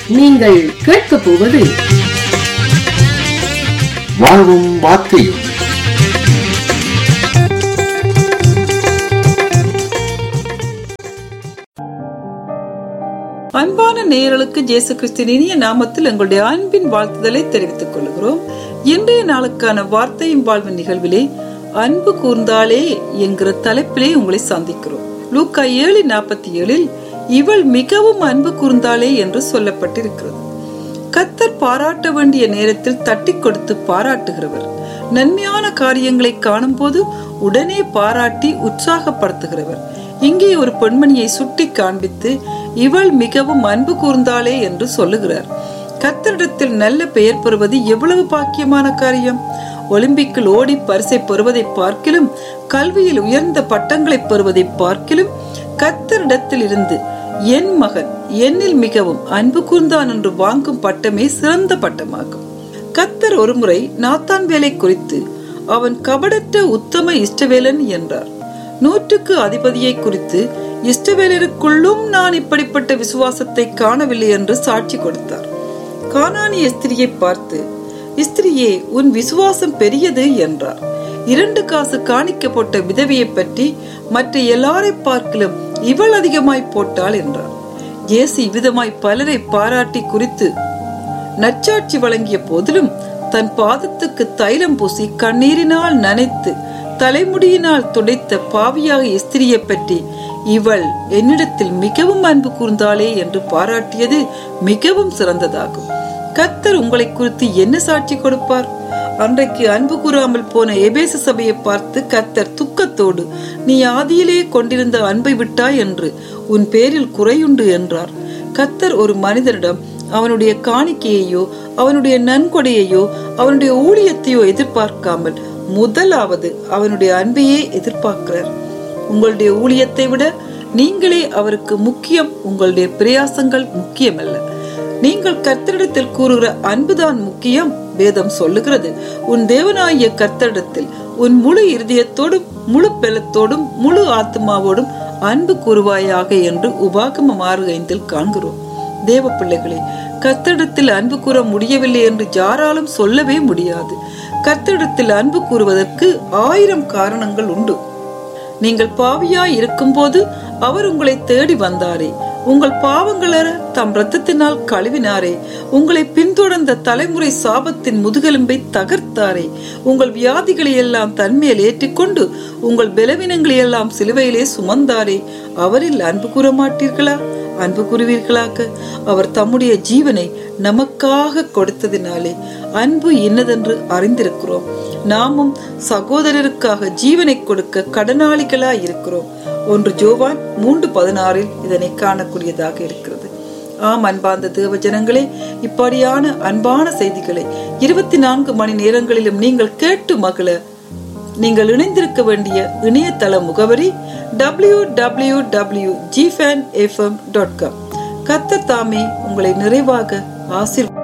நீங்கள் கேட்கப் போவது வாழ்வும் வார்த்தையும் அன்பான நேயர்களுக்கு இயேசு கிறிஸ்துவின் இனிய நாமத்தில் எங்களுடைய அன்பின் வாழ்த்துதலை தெரிவித்துக் கொள்கிறோம் இன்றைய நாளுக்கான வார்த்தையும் வாழ்வின் நிகழ்விலே அன்பு கூர்ந்தாலே என்கிற தலைப்பிலே உங்களை சந்திக்கிறோம் லூக்கா ஏழு நாற்பத்தி ஏழில் இவள் மிகவும் அன்பு கூர்ந்தாளே என்று சொல்லப்பட்டிருக்கிறது கத்தர் பாராட்ட வேண்டிய நேரத்தில் தட்டி கொடுத்து பாராட்டுகிறவர் நன்மையான காரியங்களை காணும் போது உடனே பாராட்டி உற்சாகப்படுத்துகிறவர் இங்கே ஒரு பெண்மணியை சுட்டி காண்பித்து இவள் மிகவும் அன்பு கூர்ந்தாளே என்று சொல்லுகிறார் கத்தரிடத்தில் நல்ல பெயர் பெறுவது எவ்வளவு பாக்கியமான காரியம் ஒலிம்பிக்கில் ஓடி பரிசை பெறுவதை பார்க்கிலும் கல்வியில் உயர்ந்த பட்டங்களை பெறுவதை பார்க்கிலும் கத்தரிடத்தில் இருந்து என் மகன் என்னில் மிகவும் அன்பு கூர்ந்தான் என்று வாங்கும் பட்டமே சிறந்த பட்டமாகும் கத்தர் ஒருமுறை நாத்தான் வேலை குறித்து அவன் கபடற்ற உத்தம இஷ்டவேலன் என்றார் நூற்றுக்கு அதிபதியை குறித்து இஷ்டவேலருக்குள்ளும் நான் இப்படிப்பட்ட விசுவாசத்தை காணவில்லை என்று சாட்சி கொடுத்தார் கானானிய ஸ்திரியை பார்த்து ஸ்திரியே உன் விசுவாசம் பெரியது என்றார் இரண்டு காசு காணிக்கப்பட்ட விதவியை பற்றி மற்ற எல்லாரை பார்க்கிலும் இவள் அதிகமாய் போட்டாள் என்றார் இயேசு இவ்விதமாய் பலரை பாராட்டி குறித்து நற்சாட்சி வழங்கிய போதிலும் தன் பாதத்துக்கு தைலம் பூசி கண்ணீரினால் நனைத்து தலைமுடியினால் துடைத்த பாவியாக எஸ்திரியை பற்றி இவள் என்னிடத்தில் மிகவும் அன்பு கூர்ந்தாளே என்று பாராட்டியது மிகவும் சிறந்ததாகும் கத்தர் உங்களை குறித்து என்ன சாட்சி கொடுப்பார் அன்றைக்கு அன்பு கூறாமல் போன எபேச சபையை பார்த்து கத்தர் துக்கத்தோடு நீ ஆதியிலே கொண்டிருந்த அன்பை விட்டாய் என்று உன் பேரில் குறையுண்டு என்றார் கத்தர் ஒரு மனிதனிடம் அவனுடைய காணிக்கையையோ அவனுடைய நன்கொடையையோ அவனுடைய ஊழியத்தையோ எதிர்பார்க்காமல் முதலாவது அவனுடைய அன்பையே எதிர்பார்க்கிறார் உங்களுடைய ஊழியத்தை விட நீங்களே அவருக்கு முக்கியம் உங்களுடைய பிரயாசங்கள் முக்கியமல்ல நீங்கள் கர்த்தரிடத்தில் கூறுகிற அன்புதான் முக்கியம் வேதம் சொல்லுகிறது உன் தேவனாகிய கர்த்தரிடத்தில் உன் முழு இருதயத்தோடும் முழு பெலத்தோடும் முழு ஆத்மாவோடும் அன்பு கூறுவாயாக என்று உபாகமம் ஆறு ஐந்தில் காண்கிறோம் தேவ பிள்ளைகளே கர்த்தரிடத்தில் அன்பு கூற முடியவில்லை என்று யாராலும் சொல்லவே முடியாது கர்த்தரிடத்தில் அன்பு கூறுவதற்கு ஆயிரம் காரணங்கள் உண்டு நீங்கள் பாவியாய் இருக்கும்போது அவர் உங்களை தேடி வந்தாரே உங்கள் பாவங்கள தம் ரத்தத்தினால் கழுவினாரே உங்களை பின்தொடர்ந்த தலைமுறை சாபத்தின் முதுகெலும்பை தகர்த்தாரே உங்கள் வியாதிகளை எல்லாம் தன்மையில் ஏற்றிக்கொண்டு உங்கள் பலவீனங்களை எல்லாம் சிலுவையிலே சுமந்தாரே அவரில் அன்பு கூற மாட்டீர்களா அன்பு கூறுவீர்களாக அவர் தம்முடைய ஜீவனை நமக்காக கொடுத்ததினாலே அன்பு என்னதென்று அறிந்திருக்கிறோம் நாமும் சகோதரருக்காக ஜீவனை கொடுக்க கடனாளிகளா இருக்கிறோம் ஒன்று ஜோவான் மூன்று பதினாறில் இதனை காணக்கூடியதாக இருக்கிறது ஆம் அன்பார்ந்த தேவ ஜனங்களே இப்படியான அன்பான செய்திகளை இருபத்தி நான்கு மணி நேரங்களிலும் நீங்கள் கேட்டு மகிழ நீங்கள் இணைந்திருக்க வேண்டிய இணையதள முகவரி டபிள்யூ டபிள்யூ டபிள்யூ ஜிஃபேன் எஃப்எம் டாட் காம் கத்த தாமே உங்களை நிறைவாக ஆசிர்